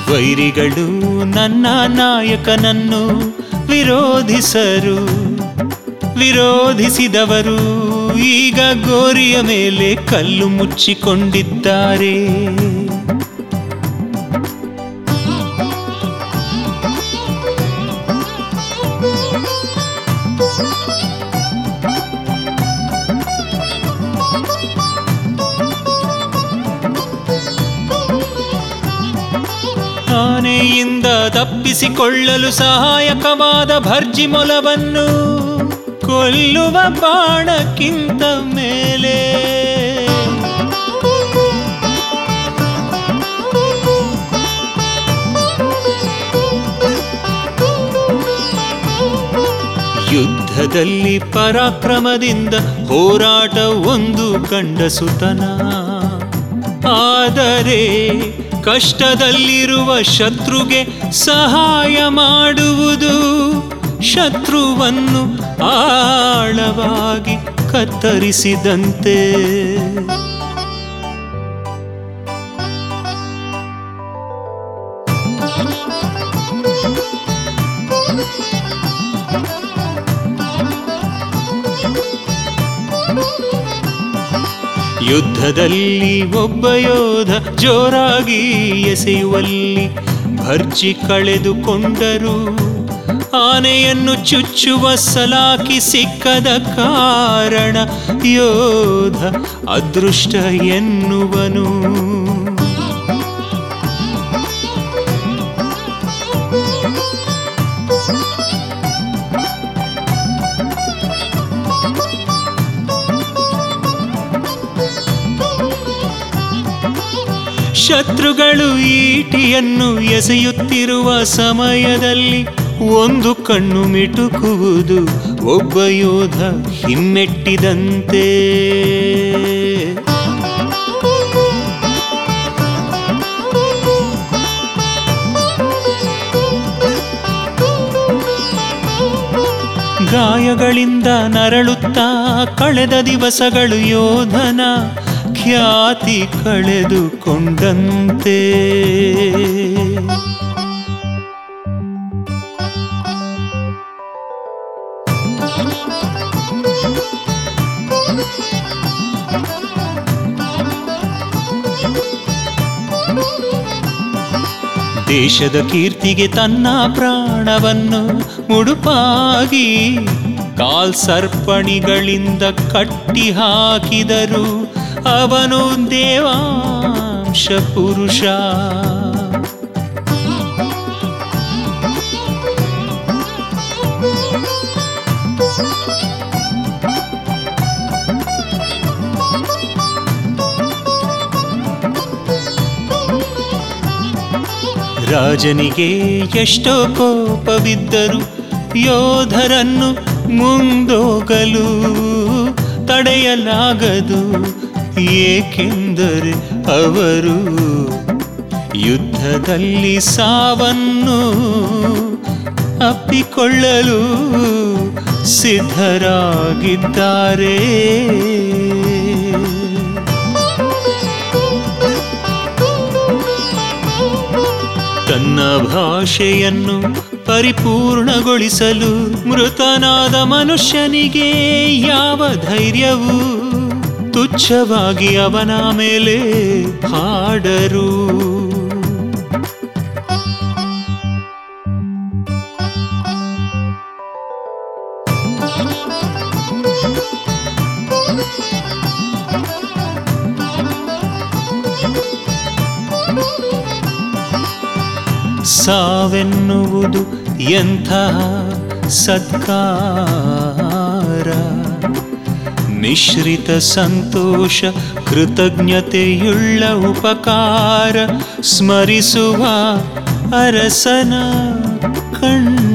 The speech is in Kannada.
ವೈರಿಗಳು ನನ್ನ ನಾಯಕನನ್ನು ವಿರೋಧಿಸರು ವಿರೋಧಿಸಿದವರು ಈಗ ಗೋರಿಯ ಮೇಲೆ ಕಲ್ಲು ಮುಚ್ಚಿಕೊಂಡಿದ್ದಾರೆ ಆನೆಯಿಂದ ತಪ್ಪಿಸಿಕೊಳ್ಳಲು ಸಹಾಯಕವಾದ ಭರ್ಜಿ ಮೊಲವನ್ನು ಕೊಲ್ಲುವ ಬಾಣಕ್ಕಿಂತ ಮೇಲೆ ಯುದ್ಧದಲ್ಲಿ ಪರಾಕ್ರಮದಿಂದ ಹೋರಾಟ ಒಂದು ಗಂಡಸುತನ ಆದರೆ ಕಷ್ಟದಲ್ಲಿರುವ ಶತ್ರುಗೆ ಸಹಾಯ ಮಾಡುವುದು ಶತ್ರುವನ್ನು ಆಳವಾಗಿ ಕತ್ತರಿಸಿದಂತೆ ಯುದ್ಧದಲ್ಲಿ ಒಬ್ಬ ಯೋಧ ಜೋರಾಗಿ ಎಸೆಯುವಲ್ಲಿ ಭರ್ಜಿ ಕಳೆದುಕೊಂಡರು ಆನೆಯನ್ನು ಚುಚ್ಚುವ ಸಲಾಕಿ ಸಿಕ್ಕದ ಕಾರಣ ಯೋಧ ಅದೃಷ್ಟ ಎನ್ನುವನು ಶತ್ರುಗಳು ಈಟಿಯನ್ನು ಎಸೆಯುತ್ತಿರುವ ಸಮಯದಲ್ಲಿ ಒಂದು ಕಣ್ಣು ಮಿಟುಕುವುದು ಒಬ್ಬ ಯೋಧ ಹಿಮ್ಮೆಟ್ಟಿದಂತೆ ಗಾಯಗಳಿಂದ ನರಳುತ್ತಾ ಕಳೆದ ದಿವಸಗಳು ಯೋಧನ ಖ್ಯಾತಿ ಕಳೆದುಕೊಂಡಂತೆ ದೇಶದ ಕೀರ್ತಿಗೆ ತನ್ನ ಪ್ರಾಣವನ್ನು ಮುಡುಪಾಗಿ ಕಾಲ್ಸರ್ಪಣಿಗಳಿಂದ ಕಟ್ಟಿ ಹಾಕಿದರು ಅವನು ದೇವಾಂಶ ಪುರುಷ ರಾಜನಿಗೆ ಎಷ್ಟೋ ಕೋಪವಿದ್ದರು ಯೋಧರನ್ನು ಮುಂದೋಗಲು ತಡೆಯಲಾಗದು ಏಕೆಂದರೆ ಅವರು ಯುದ್ಧದಲ್ಲಿ ಸಾವನ್ನು ಅಪ್ಪಿಕೊಳ್ಳಲು ಸಿದ್ಧರಾಗಿದ್ದಾರೆ ತನ್ನ ಭಾಷೆಯನ್ನು ಪರಿಪೂರ್ಣಗೊಳಿಸಲು ಮೃತನಾದ ಮನುಷ್ಯನಿಗೆ ಯಾವ ಧೈರ್ಯವೂ ತುಚ್ಛವಾಗಿ ಅವನ ಮೇಲೆ ಹಾಡರು ಸಾವೆನ್ನುವುದು ಎಂಥ ಸತ್ಕಾರ ಮಿಶ್ರಿತ ಸಂತೋಷ ಕೃತಜ್ಞತೆಯುಳ್ಳ ಉಪಕಾರ ಸ್ಮರಿಸುವ ಅರಸನ ಕಣ್ಣ